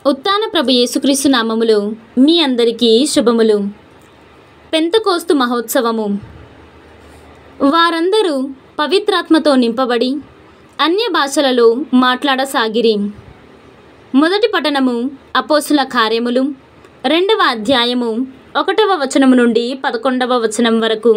ఉత్తాన ప్రభు యేసుక్రీస్తు నామములో మీ అందరికీ శుభములు పెంతకోస్తు మహోత్సవము వారందరూ పవిత్రాత్మతో నింపబడి అన్య భాషలలో మాట్లాడసాగిరి మొదటి పఠనము అపోసుల కార్యములు రెండవ అధ్యాయము ఒకటవ వచనము నుండి పదకొండవ వచనం వరకు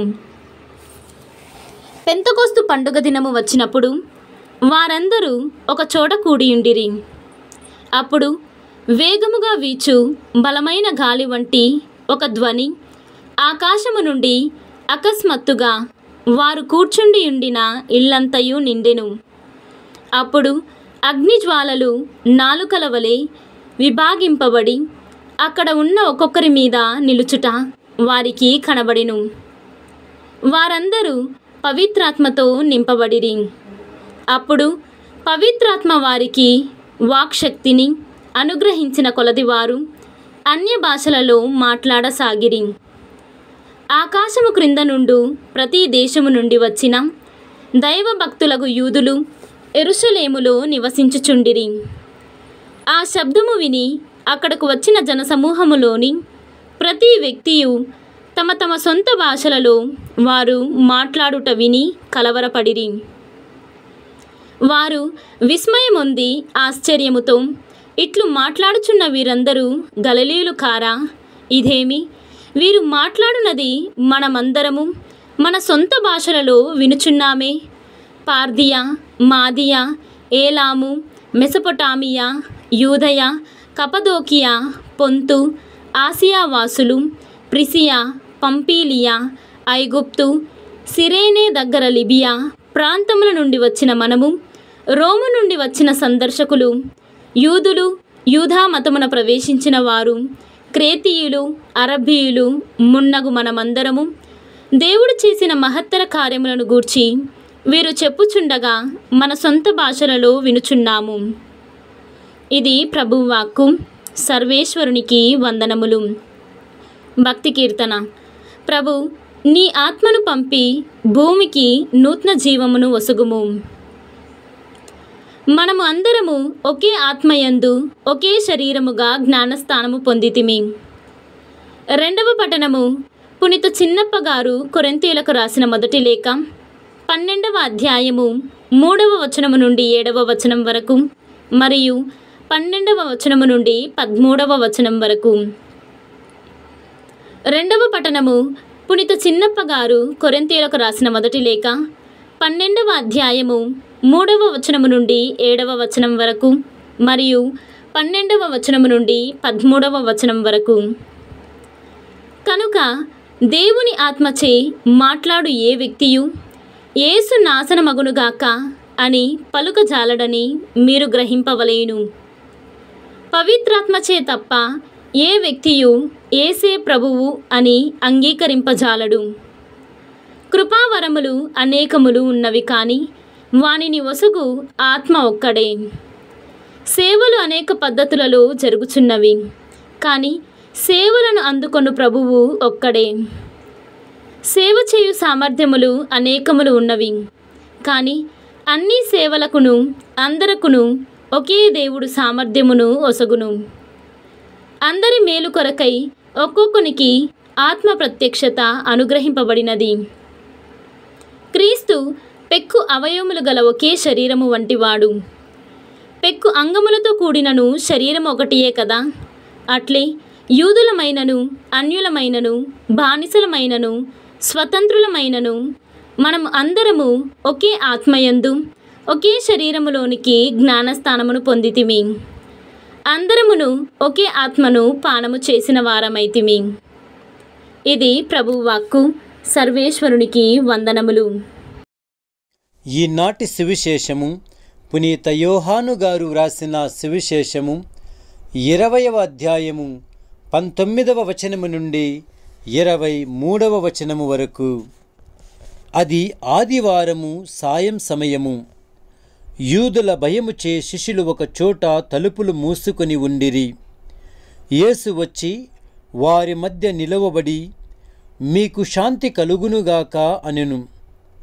పెంతకోస్తు పండుగ దినము వచ్చినప్పుడు వారందరూ ఒక చోట కూడియుండిరి అప్పుడు వేగముగా వీచు బలమైన గాలి వంటి ఒక ధ్వని ఆకాశము నుండి అకస్మాత్తుగా వారు కూర్చుండి ఉండిన ఇల్లంతయు నిండెను అప్పుడు అగ్నిజ్వాలలు నాలుకల వలె విభాగింపబడి అక్కడ ఉన్న ఒక్కొక్కరి మీద నిలుచుట వారికి కనబడెను వారందరూ పవిత్రాత్మతో నింపబడిరి అప్పుడు పవిత్రాత్మ వారికి వాక్శక్తిని అనుగ్రహించిన కొలది వారు అన్య భాషలలో మాట్లాడసాగిరి ఆకాశము క్రింద నుండు ప్రతి దేశము నుండి వచ్చిన దైవ భక్తులకు యూదులు ఎరుషలేములో నివసించుచుండిరి ఆ శబ్దము విని అక్కడకు వచ్చిన జనసమూహములోని ప్రతి వ్యక్తియు తమ తమ సొంత భాషలలో వారు మాట్లాడుట విని కలవరపడిరి వారు విస్మయముంది ఆశ్చర్యముతో ఇట్లు మాట్లాడుచున్న వీరందరూ గలలీయులు కారా ఇదేమి వీరు మాట్లాడునది మనమందరము మన సొంత భాషలలో వినుచున్నామే పార్దియా మాదియా ఏలాము మెసపొటామియా యూదయ కపదోకియా పొంతు ఆసియా వాసులు ప్రిసియా పంపీలియా ఐగుప్తు సిరేనే దగ్గర లిబియా ప్రాంతముల నుండి వచ్చిన మనము రోము నుండి వచ్చిన సందర్శకులు యూదులు యూధా మతమున ప్రవేశించిన వారు క్రేతీయులు అరబీయులు మున్నగు మనమందరము దేవుడు చేసిన మహత్తర కార్యములను గూర్చి వీరు చెప్పుచుండగా మన సొంత భాషలలో వినుచున్నాము ఇది ప్రభువాక్కు సర్వేశ్వరునికి వందనములు భక్తి కీర్తన ప్రభు నీ ఆత్మను పంపి భూమికి నూతన జీవమును వసుగుము మనము అందరము ఒకే ఆత్మయందు ఒకే శరీరముగా జ్ఞానస్థానము పొందితిమి రెండవ పఠనము పునిత చిన్నప్ప గారు కొరెంతీలకు రాసిన మొదటి లేఖ పన్నెండవ అధ్యాయము మూడవ వచనము నుండి ఏడవ వచనం వరకు మరియు పన్నెండవ వచనము నుండి పదమూడవ వచనం వరకు రెండవ పఠనము పునిత చిన్నప్ప గారు కొరెంతీలకు రాసిన మొదటి లేఖ పన్నెండవ అధ్యాయము మూడవ వచనము నుండి ఏడవ వచనం వరకు మరియు పన్నెండవ వచనము నుండి పదమూడవ వచనం వరకు కనుక దేవుని ఆత్మచే మాట్లాడు ఏ వ్యక్తియు ఏసు నాశనమగునుగాక అని పలుకజాలడని మీరు గ్రహింపవలేను పవిత్రాత్మచే తప్ప ఏ వ్యక్తియు ఏసే ప్రభువు అని అంగీకరింపజాలడు కృపావరములు అనేకములు ఉన్నవి కానీ వానిని వసుగు ఆత్మ ఒక్కడే సేవలు అనేక పద్ధతులలో జరుగుచున్నవి కానీ సేవలను అందుకొను ప్రభువు ఒక్కడే సేవ చేయు సామర్థ్యములు అనేకములు ఉన్నవి కానీ అన్ని సేవలకును అందరకును ఒకే దేవుడు సామర్థ్యమును ఒసగును అందరి మేలు కొరకై ఒక్కొక్కనికి ఆత్మ ప్రత్యక్షత అనుగ్రహింపబడినది క్రీస్తు పెక్కు అవయవములు గల ఒకే శరీరము వంటివాడు పెక్కు అంగములతో కూడినను శరీరం ఒకటియే కదా అట్లే యూదులమైనను అన్యులమైనను బానిసలమైనను స్వతంత్రులమైనను మనం అందరము ఒకే ఆత్మయందు ఒకే శరీరములోనికి జ్ఞానస్థానమును పొందితిమి అందరమును ఒకే ఆత్మను పానము చేసిన వారమైతిమి ఇది ప్రభువాక్కు సర్వేశ్వరునికి వందనములు ఈనాటి సువిశేషము పునీత యోహాను గారు వ్రాసిన సువిశేషము ఇరవయవ అధ్యాయము పంతొమ్మిదవ వచనము నుండి ఇరవై మూడవ వచనము వరకు అది ఆదివారము సాయం సమయము యూదుల భయముచే శిష్యులు ఒక చోట తలుపులు మూసుకొని ఉండిరి యేసు వచ్చి వారి మధ్య నిలవబడి మీకు శాంతి కలుగునుగాక అనెను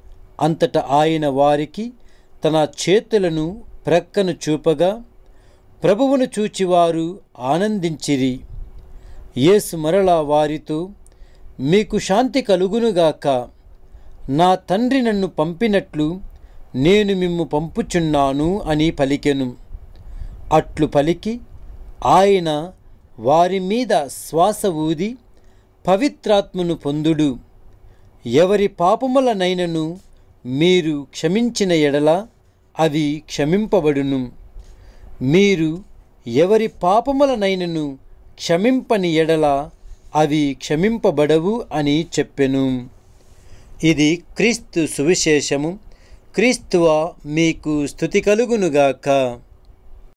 అంతట ఆయన వారికి తన చేతులను ప్రక్కను చూపగా ప్రభువును చూచివారు ఆనందించిరి యేసు మరలా వారితో మీకు శాంతి కలుగునుగాక నా తండ్రి నన్ను పంపినట్లు నేను మిమ్ము పంపుచున్నాను అని పలికెను అట్లు పలికి ఆయన వారి మీద శ్వాస ఊది పవిత్రాత్మను పొందుడు ఎవరి పాపములనైనను మీరు క్షమించిన ఎడల అవి క్షమింపబడును మీరు ఎవరి పాపములనైనను క్షమింపని ఎడల అవి క్షమింపబడవు అని చెప్పెను ఇది క్రీస్తు సువిశేషము క్రీస్తువ మీకు స్థుతి కలుగునుగాక